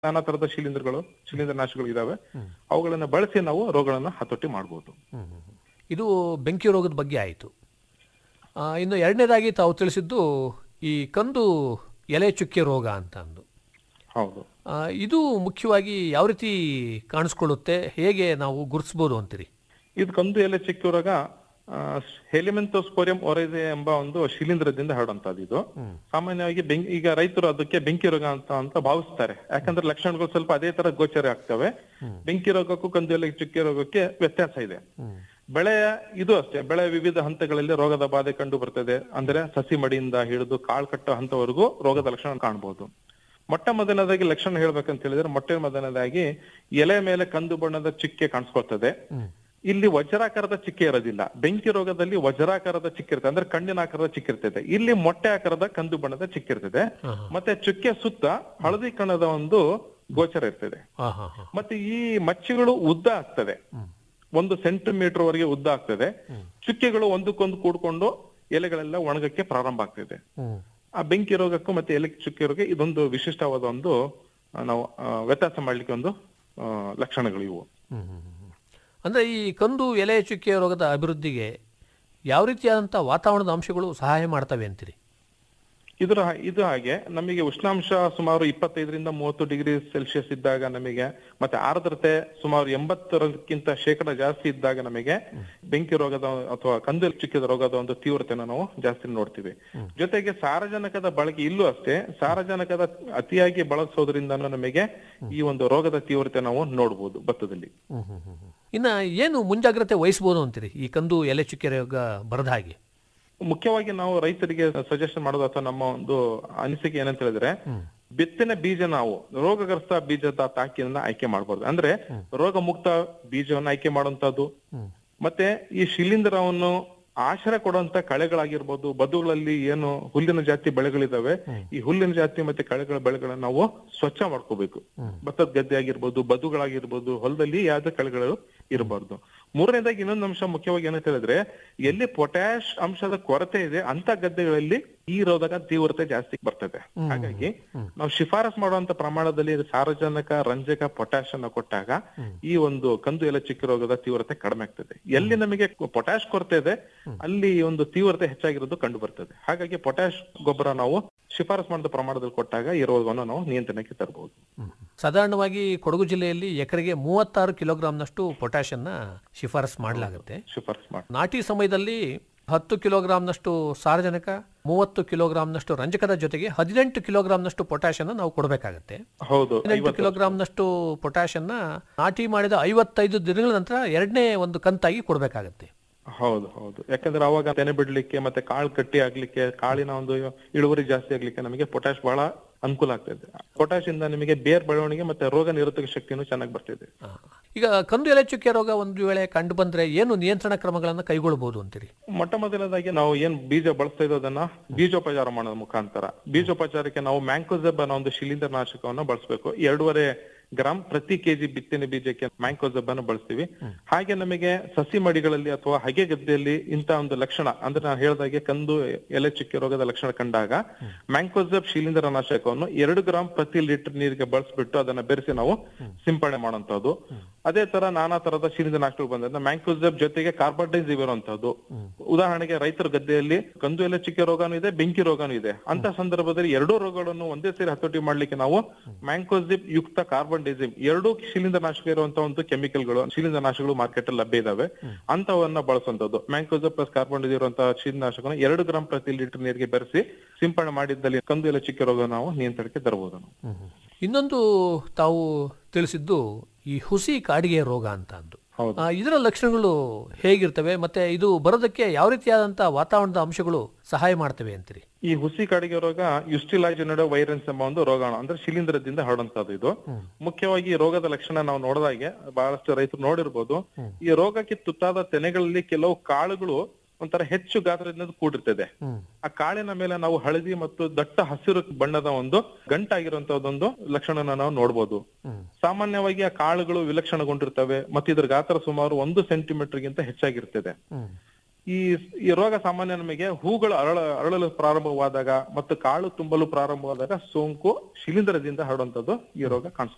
ನಾನಾ ತರದ ಶಿಲೀಂಧ್ರಗಳು ಶಿಲೀಂಧ್ರ ನಾಶಗಳು ಇದಾವೆ ಅವುಗಳನ್ನ ಬಳಸಿ ನಾವು ರೋಗಗಳನ್ನ ಹತೋಟಿ ಮಾಡಬಹುದು ಹ್ಮ್, ಹ್ಮ್, ಹ್ಮ್. ಇದು ಬೆಂಕಿ ರೋಗದ ಬಗ್ಗೆ ಆಯಿತು ಇನ್ನು ಎರಡನೇದಾಗಿ ತಾವು ತಿಳಿಸಿದ್ದು ಈ ಕಂದು ಎಲೆ ಚುಕ್ಕೆ ರೋಗ ಅಂತ ಅಂದು ಹೌದು ಆ, ಇದು ಮುಖ್ಯವಾಗಿ ಯಾವ ರೀತಿ ಕಾಣಿಸ್ಕೊಳ್ಳುತ್ತೆ ಹೇಗೆ ನಾವು ಗುರುತಿಸ್ಬೋದು ಅಂತೀರಿ ಇದು ಕಂದು ಎಲೆ ಚಿಕ್ಕ ರೋಗ ಹೆಲಿಮೆಂತೋಸ್ಪೋರಿಯಂ ಒರೈಸೆ ಎಂಬ ಒಂದು ಶಿಲೀಂಧ್ರದಿಂದ ಹರಡುವಂತದ್ದು ಇದು ಸಾಮಾನ್ಯವಾಗಿ ಬೆಂಕಿ ಈಗ ರೈತರು ಅದಕ್ಕೆ ಬೆಂಕಿ ರೋಗ ಅಂತ ಅಂತ ಭಾವಿಸ್ತಾರೆ ಯಾಕಂದ್ರೆ ಲಕ್ಷಣಗಳು ಸ್ವಲ್ಪ ಅದೇ ತರ ಗೋಚರ ಆಗ್ತವೆ ಬೆಂಕಿ ರೋಗಕ್ಕೂ ಕಂದು ಎಲೆ ಚುಕ್ಕೆ ರೋಗಕ್ಕೆ ವ್ಯತ್ಯಾಸ ಇದೆ ಬೆಳೆಯ ಇದು ಅಷ್ಟೇ ಬೆಳೆ ವಿವಿಧ ಹಂತಗಳಲ್ಲಿ ರೋಗದ ಬಾಧೆ ಕಂಡು ಬರ್ತದೆ ಅಂದ್ರೆ ಸಸಿ ಮಡಿಯಿಂದ ಹಿಡಿದು ಕಾಳು ಕಟ್ಟೋ ಹಂತವರೆಗೂ ರೋಗದ ಲಕ್ಷಣ ಕಾಣಬಹುದು ಮೊಟ್ಟ ಮೊದಲನೇದಾಗಿ ಲಕ್ಷಣ ಹೇಳ್ಬೇಕಂತ ಹೇಳಿದ್ರೆ ಮೊಟ್ಟ ಮೊದಲನೇದಾಗಿ ಎಲೆ ಮೇಲೆ ಕಂದು ಬಣ್ಣದ ಚಿಕ್ಕೆ ಕಾಣಿಸ್ಕೊಳ್ತದೆ ಇಲ್ಲಿ ವಜ್ರಾಕಾರದ ಚಿಕ್ಕೆ ಇರೋದಿಲ್ಲ ಬೆಂಕಿ ರೋಗದಲ್ಲಿ ವಜ್ರಾಕಾರದ ಚಿಕ್ಕೆ ಇರ್ತದೆ ಅಂದ್ರೆ ಕಣ್ಣಿನ ಆಕಾರದ ಚಿಕ್ಕೆ ಇರ್ತದೆ ಇಲ್ಲಿ ಮೊಟ್ಟೆ ಆಕಾರದ ಕಂದು ಬಣ್ಣದ ಚಿಕ್ಕೆ ಇರ್ತದೆ ಮತ್ತೆ ಚುಕ್ಕೆ ಸುತ್ತ ಹಳದಿ ಕಣದ ಒಂದು ಗೋಚರ ಇರ್ತದೆ ಹಾಂ ಹಾಂ ಹಾಂ ಮತ್ತೆ ಈ ಮಚ್ಚೆಗಳು ಉದ್ದ ಆಗ್ತದೆ ಒಂದು ಸೆಂಟಿಮೀಟರ್ ವರೆಗೆ ಉದ್ದ ಆಗ್ತದೆ ಚುಕ್ಕೆಗಳು ಒಂದಕ್ಕೊಂದು ಕೂಡ್ಕೊಂಡು ಎಲೆಗಳೆಲ್ಲ ಒಣಗಕ್ಕೆ ಪ್ರಾರಂಭ ಆಗ್ತದೆ ಹ್ಞೂ ಆ ಬೆಂಕಿ ರೋಗಕ್ಕೂ ಮತ್ತೆ ಎಲೆ ಚುಕ್ಕೆ ರೋಗ ಇದೊಂದು ವಿಶಿಷ್ಟವಾದ ಒಂದು ಆ, ನಾವು ಆ, ವ್ಯತ್ಯಾಸ ಮಾಡ್ಲಿಕ್ಕೆ ಒಂದು ಆ, ಲಕ್ಷಣಗಳು ಇವು ಹ್ಮ್, ಹ್ಮ್, ಹ್ಮ್. ಅಂದ್ರೆ ಈ ಕಂದು ಎಲೆ ಚುಕ್ಕೆ ರೋಗದ ಅಭಿವೃದ್ಧಿಗೆ ಯಾವ ರೀತಿಯಾದಂಥ ವಾತಾವರಣದ ಅಂಶಗಳು ಸಹಾಯ ಮಾಡ್ತವೆ ಅಂತೀರಿ ಇದರ ಇದು ಹಾಗೆ ನಮಗೆ ಉಷ್ಣಾಂಶ ಸುಮಾರು ಇಪ್ಪತ್ತೈದರಿಂದ ಮೂವತ್ತು ಡಿಗ್ರಿ ಸೆಲ್ಸಿಯಸ್ ಇದ್ದಾಗ ನಮಗೆ ಮತ್ತೆ ಆರ್ದ್ರತೆ ಸುಮಾರು ಎಂಬತ್ತರಕ್ಕಿಂತ ಶೇಕಡ ಜಾಸ್ತಿ ಇದ್ದಾಗ ನಮಗೆ ಬೆಂಕಿ ರೋಗದ ಅಥವಾ ಕಂದು ಚುಕ್ಕಿದ ರೋಗದ ಒಂದು ತೀವ್ರತೆನ ನಾವು ಜಾಸ್ತಿ ನೋಡ್ತೀವಿ ಜೊತೆಗೆ ಸಾರಜನಕದ ಬಳಕೆ ಇಲ್ಲೂ ಅಷ್ಟೇ ಸಾರಜನಕದ ಅತಿಯಾಗಿ ಬಳಸೋದ್ರಿಂದ ನಮಗೆ ಈ ಒಂದು ರೋಗದ ತೀವ್ರತೆ ನಾವು ನೋಡ್ಬೋದು ಭತ್ತದಲ್ಲಿ ಇನ್ನ ಏನು ಮುಂಜಾಗ್ರತೆ ವಹಿಸ್ಬೋದು ಅಂತೀರಿ ಈ ಕಂದು ಎಲೆ ಚುಕ್ಕೆ ರೋಗ ಬರದ ಹಾಗೆ ಮುಖ್ಯವಾಗಿ ನಾವು ರೈತರಿಗೆ ಸಜೆಷನ್ ಮಾಡೋದು ಅಥವಾ ನಮ್ಮ ಒಂದು ಅನಿಸಿಕೆ ಏನಂತ ಹೇಳಿದ್ರೆ ಬಿತ್ತನೆ ಬೀಜ ನಾವು ರೋಗಗ್ರಸ್ತ ಬೀಜದ ತಾಕಿನ ಆಯ್ಕೆ ಮಾಡಬಾರ್ದು ಅಂದ್ರೆ ರೋಗ ಮುಕ್ತ ಬೀಜವನ್ನು ಆಯ್ಕೆ ಮಾಡುವಂತದ್ದು ಮತ್ತೆ ಈ ಶಿಲೀಂಧ್ರವನ್ನು ಆಶ್ರಯ ಕೊಡುವಂತ ಕಳೆಗಳಾಗಿರ್ಬೋದು ಬದುಗಳಲ್ಲಿ ಏನು ಹುಲ್ಲಿನ ಜಾತಿ ಬೆಳೆಗಳಿದಾವೆ ಈ ಹುಲ್ಲಿನ ಜಾತಿ ಮತ್ತೆ ಕಳೆಗಳ ಬೆಳೆಗಳನ್ನ ನಾವು ಸ್ವಚ್ಛ ಮಾಡ್ಕೋಬೇಕು ಭತ್ತದ ಗದ್ದೆ ಆಗಿರ್ಬೋದು ಬದುಗಳಾಗಿರ್ಬೋದು ಹೊಲದಲ್ಲಿ ಯಾವ್ದೇ ಕಳೆಗಳು ಇರಬಾರ್ದು ಮೂರನೇದಾಗಿ ಇನ್ನೊಂದು ಅಂಶ ಮುಖ್ಯವಾಗಿ ಏನಂತ ಹೇಳಿದ್ರೆ ಎಲ್ಲಿ ಪೊಟ್ಯಾಶ್ ಅಂಶದ ಕೊರತೆ ಇದೆ ಅಂತ ಗದ್ದೆಗಳಲ್ಲಿ ಈ ರೋಗದ ತೀವ್ರತೆ ಜಾಸ್ತಿ ಬರ್ತದೆ ಹಾಗಾಗಿ ನಾವು ಶಿಫಾರಸ್ ಮಾಡುವಂತ ಪ್ರಮಾಣದಲ್ಲಿ ಸಾರಜನಕ ರಂಜಕ ಪೊಟ್ಯಾಶ್ ಅನ್ನ ಕೊಟ್ಟಾಗ ಈ ಒಂದು ಕಂದು ಎಲೆ ಚಿಕ್ಕ ರೋಗದ ತೀವ್ರತೆ ಕಡಿಮೆ ಆಗ್ತದೆ ಎಲ್ಲಿ ನಮಗೆ ಪೊಟ್ಯಾಶ್ ಕೊರತೆ ಇದೆ ಅಲ್ಲಿ ಈ ಒಂದು ತೀವ್ರತೆ ಹೆಚ್ಚಾಗಿರೋದು ಕಂಡು ಬರ್ತದೆ ಹಾಗಾಗಿ ಪೊಟ್ಯಾಶ್ ಗೊಬ್ಬರ ನಾವು ಶಿಫಾರಸ್ ಮಾಡಿದ ಪ್ರಮಾಣದಲ್ಲಿ ಕೊಟ್ಟಾಗ ಈ ರೋಗವನ್ನು ನಾವು ನಿಯಂತ್ರಣಕ್ಕೆ ತರಬಹುದು ಸಾಧಾರಣವಾಗಿ ಕೊಡಗು ಜಿಲ್ಲೆಯಲ್ಲಿ ಎಕರೆಗೆ ಮೂವತ್ತಾರು ಕಿಲೋಗ್ರಾಂನಷ್ಟು ಪೊಟ್ಯಾಷನ್ನ ಶಿಫಾರಸ್ ಮಾಡಲಾಗುತ್ತೆ ಶಿಫಾರಸ್ ಮಾಡಿ ನಾಟಿ ಸಮಯದಲ್ಲಿ ಹತ್ತು ಕಿಲೋಗ್ರಾಂನಷ್ಟು ಸಾರಜನಕ ಮೂವತ್ತು ಕಿಲೋಗ್ರಾಂನಷ್ಟು ರಂಜಕದ ಜೊತೆಗೆ ಹದಿನೆಂಟು ಕಿಲೋಗ್ರಾಂನಷ್ಟು ಪೊಟ್ಯಾಷನ್ನ ನಾವು ಕೊಡಬೇಕಾಗತ್ತೆ ಹೌದು ಹದಿನೆಂಟು ಕಿಲೋಗ್ರಾಂನಷ್ಟು ಪೊಟ್ಯಾಷನ್ನ ನಾಟಿ ಮಾಡಿದ ಐವತ್ತೈದು ದಿನಗಳ ನಂತರ ಎರಡನೇ ಒಂದು ಕಂತಾಗಿ ಕೊಡಬೇಕಾಗತ್ತೆ ಹೌದು ಹೌದು ಯಾಕಂದ್ರೆ ಅವಾಗ ತೆನೆ ಬಿಡ್ಲಿಕ್ಕೆ ಮತ್ತೆ ಕಾಳು ಕಟ್ಟಿ ಆಗ್ಲಿಕ್ಕೆ ಕಾಳಿನ ಒಂದು ಇಳುವರಿ ಜಾಸ್ತಿ ಆಗ್ಲಿಕ್ಕೆ ನಮಗೆ ಪೊಟ್ಯಾಶ್ ಬಹಳ ಅನುಕೂಲ ಆಗ್ತದೆ ಪೊಟ್ಯಾಶ್ ಇಂದ ನಿಮಗೆ ಬೇರ್ ಬೆಳವಣಿಗೆ ಮತ್ತೆ ರೋಗ ನಿರೋಧಕ ಶಕ್ತಿನೂ ಚೆನ್ನಾಗಿ ಬರ್ತಿದೆ ಆ, ಈಗ ಕಂದು ಎಲೆ ಚುಕ್ಕೆ ರೋಗ ಒಂದು ವೇಳೆ ಕಂಡು ಬಂದ್ರೆ ಏನು ನಿಯಂತ್ರಣ ಕ್ರಮಗಳನ್ನು ಕೈಗೊಳ್ಳಬಹುದು ಅಂತೀರಿ ಮೊಟ್ಟ ಮೊದಲನೇದಾಗಿ ನಾವು ಏನ್ ಬೀಜ ಬಳಸ್ತಾ ಇರೋದನ್ನ ಬೀಜೋಪಚಾರ ಮಾಡೋದ ಮುಖಾಂತರ ಬೀಜೋಪಚಾರಕ್ಕೆ ನಾವು ಮ್ಯಾಂಕೋಸೆಬ್ ಅನ್ನೋ ಒಂದು ಶಿಲೀಂಧ್ರ ನಾಶಕವನ್ನ ಬಳಸಬೇಕು ಎರಡೂವರೆ ಗ್ರಾಮ್ ಪ್ರತಿ ಕೆಜಿ ಬಿತ್ತನೆ ಬೀಜಕ್ಕೆ ಮ್ಯಾಂಕೋಸೆಬ್ ಅನ್ನು ಬಳಸ್ತೀವಿ ಹಾಗೆ ನಮಗೆ ಸಸಿ ಮಡಿಗಳಲ್ಲಿ ಅಥವಾ ಹಗೆ ಗದ್ದೆಯಲ್ಲಿ ಇಂತ ಒಂದು ಲಕ್ಷಣ ಅಂದ್ರೆ ನಾನು ಹೇಳ್ದಾಗೆ ಕಂದು ಎಲೆ ಚುಕ್ಕೆ ರೋಗದ ಲಕ್ಷಣ ಕಂಡಾಗ ಮ್ಯಾಂಕೋಸೆಬ್ ಶಿಲೀಂಧ್ರ ನಾಶಕವನ್ನು ಎರಡು ಗ್ರಾಮ್ ಪ್ರತಿ ಲೀಟರ್ ನೀರಿಗೆ ಬಳಸ್ಬಿಟ್ಟು ಅದನ್ನ ಬೆರೆಸಿ ನಾವು ಸಿಂಪಡಣೆ ಮಾಡುವಂತದ್ದು ಅದೇ ತರ ನಾನಾ ತರದ ಶಿಲೀಂಧ್ರ ನಾಶಕಗಳು ಬಂದ್ರೆ ಮ್ಯಾಂಕೋಸೆಬ್ ಜೊತೆಗೆ ಕಾರ್ಬಾಟೈಸ್ ಇರುವಂತದ್ದು ಉದಾಹರಣೆಗೆ ರೈತರ ಗದ್ದೆಯಲ್ಲಿ ಕಂದು ಎಲೆ ಚಿಕ್ಕೆ ರೋಗನೂ ಇದೆ ಬೆಂಕಿ ರೋಗನೂ ಇದೆ ಅಂತ ಸಂದರ್ಭದಲ್ಲಿ ಎರಡೂ ರೋಗಗಳನ್ನು ಒಂದೇ ಸೇರಿ ಹತೋಟಿ ಮಾಡ್ಲಿಕ್ಕೆ ನಾವು ಮ್ಯಾಂಕೋಸಿಬ್ ಯುಕ್ತ ಕಾರ್ಬನ್ ಡೈಸಿಮ್ ಎರಡೂ ಶಿಲೀಂಧ್ರ ನಾಶಕ ಇರುವಂತ ಒಂದು ಕೆಮಿಕಲ್ಗಳು ಶಿಲೀಂಧ್ರ ನಾಶಕಗಳು ಮಾರ್ಕೆಟ್ ಅಲ್ಲಿ ಲಭ್ಯ ಇದಾವೆ ಅಂತವನ್ನ ಬಳಸುವಂತದ್ದು ಮ್ಯಾಂಕೋಸಿಬ್ ಪ್ಲಸ್ ಕಾರ್ಬನ್ ಡೈಸಿಮ್ ಇರುವಂತಹ ಶಿಲೀಂಧ್ರ ನಾಶಕನ ಎರಡು ಗ್ರಾಮ್ ಪ್ರತಿ ಲೀಟರ್ ನೀರಿಗೆ ಬೆರೆಸಿ ಸಿಂಪಡಣೆ ಮಾಡಿದ್ದಲ್ಲಿ ಕಂದು ಎಲೆ ಚಿಕ್ಕೆ ರೋಗ ನಾವು ನಿಯಂತ್ರಣಕ್ಕೆ ತರಬಹುದು ನಾವು ಇನ್ನೊಂದು ತಾವು ತಿಳಿಸಿದ್ದು ಈ ಹುಸಿ ಕಾಡಿಗೆ ರೋಗ ಅಂತ ಅಂದು ಹೌದು. ಆ, ಇದರ ಲಕ್ಷಣಗಳು ಹೇಗಿರ್ತವೆ ಮತ್ತೆ ಇದು ಬರೋದಕ್ಕೆ ಯಾವ ರೀತಿಯಾದಂತಹ ವಾತಾವರಣದ ಅಂಶಗಳು ಸಹಾಯ ಮಾಡ್ತವೆ ಅಂತೀರಿ ಈ ಹುಸಿ ಕಾಡಿಗೆ ರೋಗ ಯುಸ್ಟಿಲೈಜಿನಡ ವೈರಸ್ ಎಂಬ ಒಂದು ರೋಗಾಣು ಅಂದ್ರೆ ಶಿಲೀಂಧ್ರದಿಂದ ಹರಡುವಂತದ್ದು ಇದು ಮುಖ್ಯವಾಗಿ ಈ ರೋಗದ ಲಕ್ಷಣ ನಾವು ನೋಡಿದಾಗೆ ಬಹಳಷ್ಟು ರೈತರು ನೋಡಿರ್ಬೋದು ಈ ರೋಗಕ್ಕೆ ತುತ್ತಾದ ತೆನೆಗಳಲ್ಲಿ ಕೆಲವು ಕಾಳುಗಳು ಒಂಥರ ಹೆಚ್ಚು ಗಾತ್ರದಿಂದ ಕೂಡಿರ್ತದೆ ಆ ಕಾಳಿನ ಮೇಲೆ ನಾವು ಹಳದಿ ಮತ್ತು ದಟ್ಟ ಹಸಿರು ಬಣ್ಣದ ಒಂದು ಗಂಟಾಗಿರುವಂತಹದ್ದೊಂದು ಲಕ್ಷಣನ ನಾವು ನೋಡ್ಬೋದು ಸಾಮಾನ್ಯವಾಗಿ ಆ ಕಾಳುಗಳು ವಿಲಕ್ಷಣಗೊಂಡಿರ್ತವೆ ಮತ್ತು ಇದ್ರ ಗಾತ್ರ ಸುಮಾರು ಒಂದು ಸೆಂಟಿಮೀಟರ್ ಗಿಂತ ಹೆಚ್ಚಾಗಿರ್ತದೆ ಈ ಈ ರೋಗ ಸಾಮಾನ್ಯ ನಮಗೆ ಹೂಗಳು ಅರಳ ಅರಳಲು ಪ್ರಾರಂಭವಾದಾಗ ಮತ್ತು ಕಾಳು ತುಂಬಲು ಪ್ರಾರಂಭವಾದಾಗ ಸೋಂಕು ಶಿಲೀಂಧ್ರದಿಂದ ಹರಡುವಂತದ್ದು ಈ ರೋಗ ಕಾಣಿಸ್ಕೊಳ್ಳುತ್ತೆ